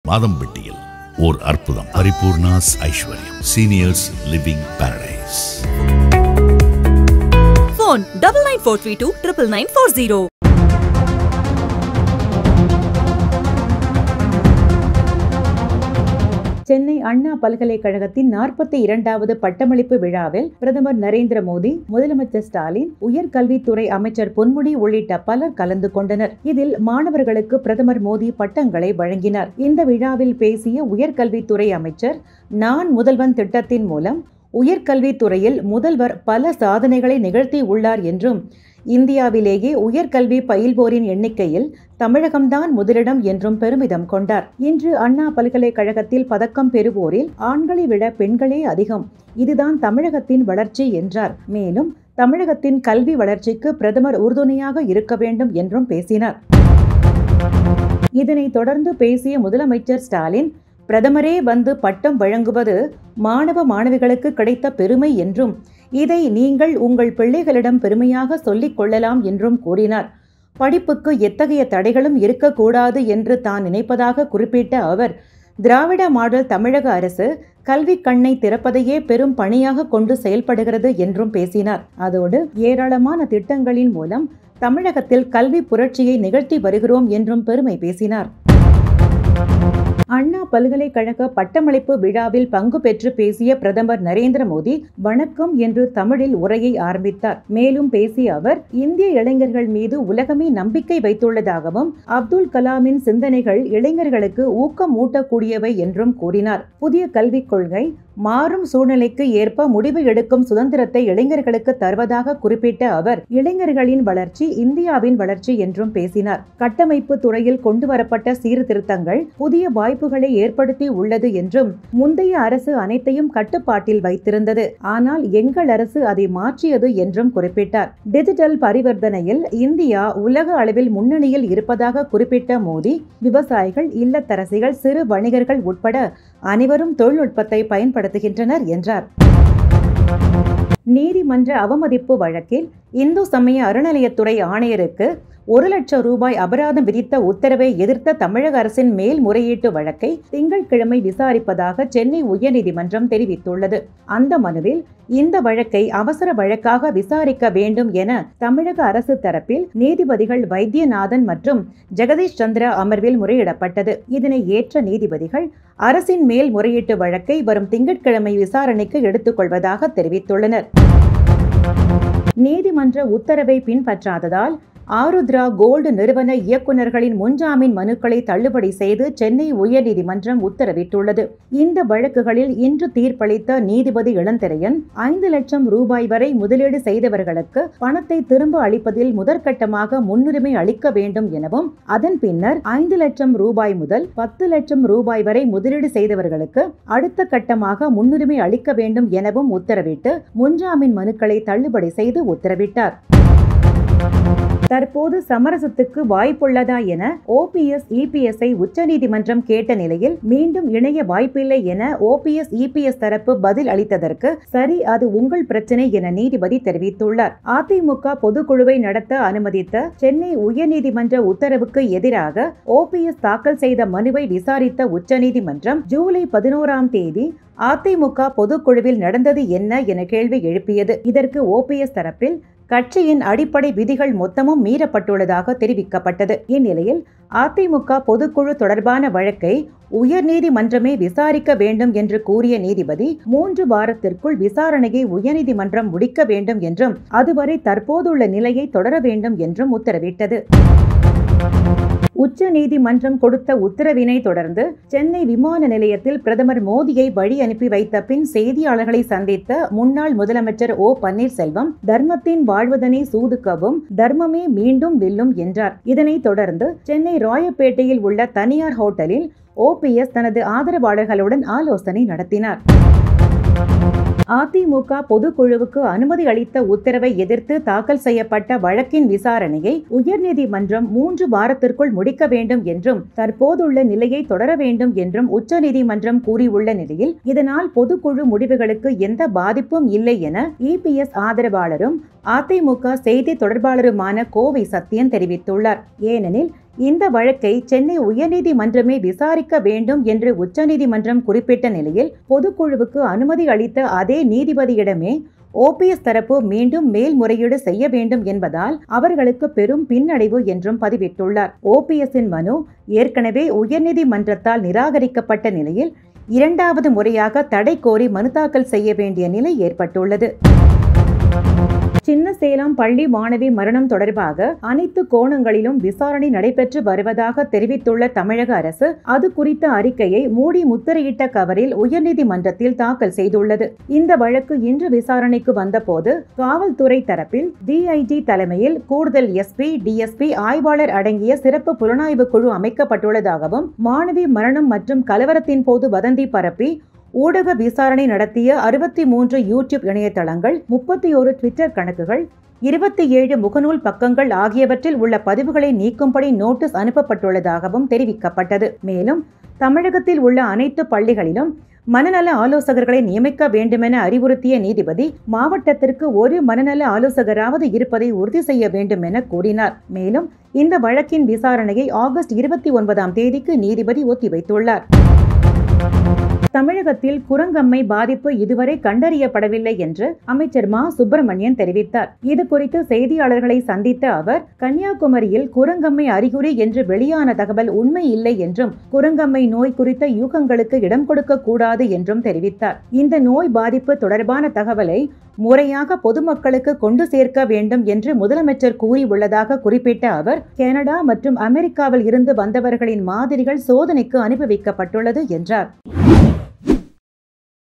மாதம்பட்டியில் ஓர் அற்புதம் Paripoorna's Aishwaryam seniors living paradise Phone double nine four three two triple nine four zero. Chennai Anna பல்கலைக்கழகத்தின் நாற்பத்தி இரண்டாவது பட்டமளிப்பு விழாவில் பிரதமர் நரேந்திர மோடி முதலமைச்சர் ஸ்டாலின் உயர்கல்வித்துறை அமைச்சர் பொன்முடி உள்ளிட்ட பலர் கலந்து கொண்டனர் இதில் மாணவர்களுக்கு பிரதமர் மோடி பட்டங்களை வழங்கினார் இந்த விழாவில் பேசிய உயர்கல்வித்துறை அமைச்சர் நான் முதல்வன் திட்டத்தின் மூலம் உயர்கல்வித்துறையில் முதல்வர் பல சாதனைகளை நிகழ்த்தி உள்ளார் என்றும் இந்தியாவிலேயே உயர்கல்வி பயில்வோரின் எண்ணிக்கையில் தமிழகம்தான் முதலிடம் என்றும் பெருமிதம் கொண்டார் இன்று அண்ணா பல்கலைக்கழகத்தில் பதக்கம் பெறுவோரில் ஆண்களை விட பெண்களே அதிகம் இதுதான் தமிழகத்தின் வளர்ச்சி என்றார் மேலும் தமிழகத்தின் கல்வி வளர்ச்சிக்கு பிரதமர் உறுதுணையாக இருக்க வேண்டும் என்றும் பேசினார் இதனைத் தொடர்ந்து பேசிய முதலமைச்சர் ஸ்டாலின் பிரதமரே வந்து பட்டம் வழங்குவது மாணவ மாணவிகளுக்கு கிடைத்த பெருமை என்றும் இதை நீங்கள் உங்கள் பிள்ளைகளிடம் பெருமையாக சொல்லிக் கொள்ளலாம் என்றும் கூறினார் படிப்புக்கு எத்தகைய தடைகளும் இருக்கக்கூடாது என்று தான் நினைப்பதாக குறிப்பிட்ட அவர் திராவிட மாடல் தமிழக அரசு கல்வி கண்ணை திறப்பதையே பெரும் பணியாக கொண்டு செயல்படுகிறது என்றும் பேசினார் அதோடு ஏராளமான திட்டங்களின் மூலம் தமிழகத்தில் கல்வி புரட்சியை நிகழ்த்தி வருகிறோம் என்றும் பெருமை பேசினார் அண்ணா பல்கலைக்கழக பட்டமளிப்பு விழாவில் பங்கு பெற்று பேசிய பிரதமர் நரேந்திர மோடி வணக்கம் என்று தமிழில் உரையை ஆரம்பித்தார் மேலும் பேசிய அவர் இந்திய இளைஞர்கள் மீது உலகமே நம்பிக்கை வைத்துள்ளதாகவும் அப்துல் கலாமின் சிந்தனைகள் இளைஞர்களுக்கு ஊக்கம் ஊட்டக்கூடியவை என்றும் கூறினார் புதிய கல்விக் கொள்கை மாறும் சூழ்நிலைக்கு ஏற்ப முடிவு எடுக்கும் சுதந்திரத்தை இளைஞர்களுக்கு தருவதாக குறிப்பிட்ட அவர் இளைஞர்களின் வளர்ச்சி இந்தியாவின் வளர்ச்சி என்றும் பேசினார் கட்டமைப்பு துறையில் கொண்டுவரப்பட்ட சீர்திருத்தங்கள் புதிய வாய்ப்புகளை ஏற்படுத்தி உள்ளது என்றும் முந்தைய அரசு அனைத்தையும் கட்டுப்பாட்டில் வைத்திருந்தது ஆனால் எங்கள் அரசு அதை மாற்றியது என்றும் குறிப்பிட்டார் டிஜிட்டல் பரிவர்த்தனையில் இந்தியா உலக அளவில் முன்னணியில் இருப்பதாக குறிப்பிட்ட மோடி விவசாயிகள் இல்லத்தரசிகள் சிறு வணிகர்கள் உட்பட அனைவரும் தொழில்நுட்பத்தை பயன்படுத்துகின்றனர் என்றார் நீதிமன்ற அவமதிப்பு வழக்கில் இந்து சமய அறநிலையத்துறை ஆணையருக்கு ஒரு லட்சம் ரூபாய் அபராதம் விதித்த உத்தரவை எதிர்த்த தமிழக அரசின் மேல்முறையீட்டு வழக்கை திங்கட்கிழமை விசாரிப்பதாக சென்னை உயர்நீதிமன்றம் தெரிவித்துள்ளது அந்த மனுவில் இந்த வழக்கை அவசர வழக்காக விசாரிக்க வேண்டும் என தமிழக அரசு தரப்பில் நீதிபதிகள் வைத்தியநாதன் மற்றும் ஜெகதீஷ் சந்திரா அமர்வில் முறையிடப்பட்டது இதனை ஏற்ற நீதிபதிகள் அரசின் மேல்முறையீட்டு வழக்கை வரும் திங்கட்கிழமை விசாரணைக்கு எடுத்துக்கொள்வதாக தெரிவித்துள்ளனர் நீதிமன்ற உத்தரவை பின்பற்றாததால் ஆருத்ரா கோல்டு நிறுவன இயக்குநர்களின் முன்ஜாமீன் மனுக்களை தள்ளுபடி செய்து சென்னை உயர்நீதிமன்றம் உத்தரவிட்டுள்ளது இந்த வழக்குகளில் இன்று தீர்ப்பளித்த நீதிபதி இளந்திரையன் ஐந்து லட்சம் ரூபாய் வரை முதலீடு செய்தவர்களுக்கு பணத்தை திரும்ப அளிப்பதில் முதற்கட்டமாக முன்னுரிமை அளிக்க வேண்டும் எனவும் அதன் பின்னர் ஐந்து லட்சம் ரூபாய் முதல் பத்து லட்சம் ரூபாய் வரை முதலீடு செய்தவர்களுக்கு அடுத்த கட்டமாக முன்னுரிமை அளிக்க வேண்டும் எனவும் உத்தரவிட்டு முன்ஜாமீன் மனுக்களை தள்ளுபடி செய்து உத்தரவிட்டார் தற்போது சமரசத்துக்கு வாய்ப்புள்ளதா என ஓபிஎஸ் இபிஎஸ்ஐ உச்சநீதிமன்றம் கேட்ட நிலையில் மீண்டும் இணைய வாய்ப்பில்லை என ஓபிஎஸ் இபிஎஸ் தரப்பு பதில் அளித்ததற்கு சரி அது உங்கள் பிரச்சனை என நீதிபதி தெரிவித்துள்ளார் அதிமுக பொதுக்குழுவை நடத்த அனுமதித்த சென்னை உயர்நீதிமன்ற உத்தரவுக்கு எதிராக ஓபிஎஸ் தாக்கல் செய்த மனுவை விசாரித்த உச்சநீதிமன்றம் ஜூலை பதினோராம் தேதி அதிமுக பொதுக்குழுவில் நடந்தது என்ன என கேள்வி எழுப்பியது இதற்கு ஓபிஎஸ் தரப்பில் கட்சியின் அடிப்படை விதிகள் மொத்தமும் மீறப்பட்டுள்ளதாக தெரிவிக்கப்பட்டது இந்நிலையில் அதிமுக பொதுக்குழு தொடர்பான வழக்கை உயர்நீதிமன்றமே விசாரிக்க வேண்டும் என்று கூறிய நீதிபதி மூன்று வாரத்திற்குள் விசாரணையை உயர்நீதிமன்றம் முடிக்க வேண்டும் என்றும் அதுவரை தற்போதுள்ள நிலையை தொடர வேண்டும் என்றும் உத்தரவிட்டது உச்ச நீதிமன்றம் கொடுத்த உத்தரவினை தொடர்ந்து சென்னை விமான நிலையத்தில் பிரதமர் மோடியை வழி அனுப்பி வைத்த பின் செய்தியாளர்களை சந்தித்த முன்னாள் முதலமைச்சர் ஓ பன்னீர்செல்வம் தர்மத்தின் வாழ்வதனை சூதுக்கவும் தர்மமே மீண்டும் வெல்லும் என்றார் இதனைத் தொடர்ந்து சென்னை ராயப்பேட்டையில் உள்ள தனியார் ஹோட்டலில் ஓபிஎஸ் தனது ஆதரவாளர்களுடன் ஆலோசனை நடத்தினார் அதிமுக பொதுக்குழுவுக்கு அனுமதி அளித்த உத்தரவை எதிர்த்து தாக்கல் செய்யப்பட்ட வழக்கின் விசாரணையை உயர்நீதிமன்றம் மூன்று வாரத்திற்குள் முடிக்க வேண்டும் என்றும் தற்போதுள்ள நிலையை தொடர வேண்டும் என்றும் உச்சநீதிமன்றம் கூறியுள்ள நிலையில் இதனால் பொதுக்குழு முடிவுகளுக்கு எந்த பாதிப்பும் இல்லை என இபிஎஸ் ஆதரவாளரும் அதிமுக செய்தி தொடர்பாளருமான கோவை சத்யன் தெரிவித்துள்ளார் ஏனெனில் இந்த வழக்கை சென்னை உயர்நீதிமன்றமே விசாரிக்க வேண்டும் என்று உச்சநீதிமன்றம் குறிப்பிட்ட நிலையில் பொதுக்குழுவுக்கு அனுமதி அளித்த அதே நீதிபதியிடமே ஓபிஎஸ் தரப்பு மீண்டும் மேல்முறையீடு செய்ய வேண்டும் என்பதால் அவர்களுக்கு பெரும் பின்னடைவு என்றும் பதிவிட்டுள்ளார் ஓபிஎஸ்ஸின் மனு ஏற்கனவே உயர்நீதிமன்றத்தால் நிராகரிக்கப்பட்ட நிலையில் இரண்டாவது முறையாக தடை கோரி மனு தாக்கல் செய்ய வேண்டிய நிலை ஏற்பட்டுள்ளது சின்ன சேலம் பள்ளி மாணவி மரணம் தொடர்பாக அனைத்து கோணங்களிலும் விசாரணை நடைபெற்று வருவதாக தெரிவித்துள்ள தமிழக அரசு அது குறித்த அறிக்கையை மூடி முத்திரையிட்ட கவரில் உயர்நீதிமன்றத்தில் தாக்கல் செய்துள்ளது இந்த வழக்கு இன்று விசாரணைக்கு வந்தபோது காவல்துறை தரப்பில் டிஐஜி தலைமையில் கூடுதல் எஸ்பி டிஎஸ்பி ஆய்வாளர் அடங்கிய சிறப்பு புலனாய்வு குழு அமைக்கப்பட்டுள்ளதாகவும் மாணவி மரணம் மற்றும் கலவரத்தின் போது வதந்தி பரப்பி ஊடக விசாரணை நடத்திய அறுபத்தி மூன்று யூடியூப் இணையதளங்கள் முப்பத்தி ஒரு ட்விட்டர் கணக்குகள் இருபத்தி ஏழு முகநூல் பக்கங்கள் ஆகியவற்றில் உள்ள பதிவுகளை நீக்கும்படி நோட்டீஸ் அனுப்பப்பட்டுள்ளதாகவும் தெரிவிக்கப்பட்டது மேலும் தமிழகத்தில் உள்ள அனைத்து பள்ளிகளிலும் மனநல ஆலோசகர்களை நியமிக்க வேண்டுமென அறிவுறுத்திய நீதிபதி மாவட்டத்திற்கு ஒரு மனநல ஆலோசகராவது இருப்பதை உறுதி செய்ய வேண்டும் என கூறினார் மேலும் இந்த வழக்கின் விசாரணையை ஆகஸ்ட் இருபத்தி ஒன்பதாம் தேதிக்கு நீதிபதி ஒத்திவைத்துள்ளார் தமிழகத்தில் குரங்கம்மை பாதிப்பு இதுவரை கண்டறியப்படவில்லை என்று அமைச்சர் மா சுப்பிரமணியன் தெரிவித்தார் இது குறித்து செய்தியாளர்களை சந்தித்த அவர் கன்னியாகுமரியில் குரங்கம்மை அறிகுறி என்று வெளியான தகவல் உண்மை இல்லை என்றும் குரங்கம்மை நோய் குறித்த யூகங்களுக்கு இடம் கொடுக்க கூடாது என்றும் தெரிவித்தார் இந்த நோய் பாதிப்பு தொடர்பான தகவலை முறையாக பொதுமக்களுக்கு கொண்டு சேர்க்க வேண்டும் என்று முதலமைச்சர் கூறியுள்ளதாக குறிப்பிட்ட அவர் கனடா மற்றும் அமெரிக்காவில் இருந்து வந்தவர்களின் மாதிரிகள் சோதனைக்கு அனுப்பி வைக்கப்பட்டுள்ளது என்றார்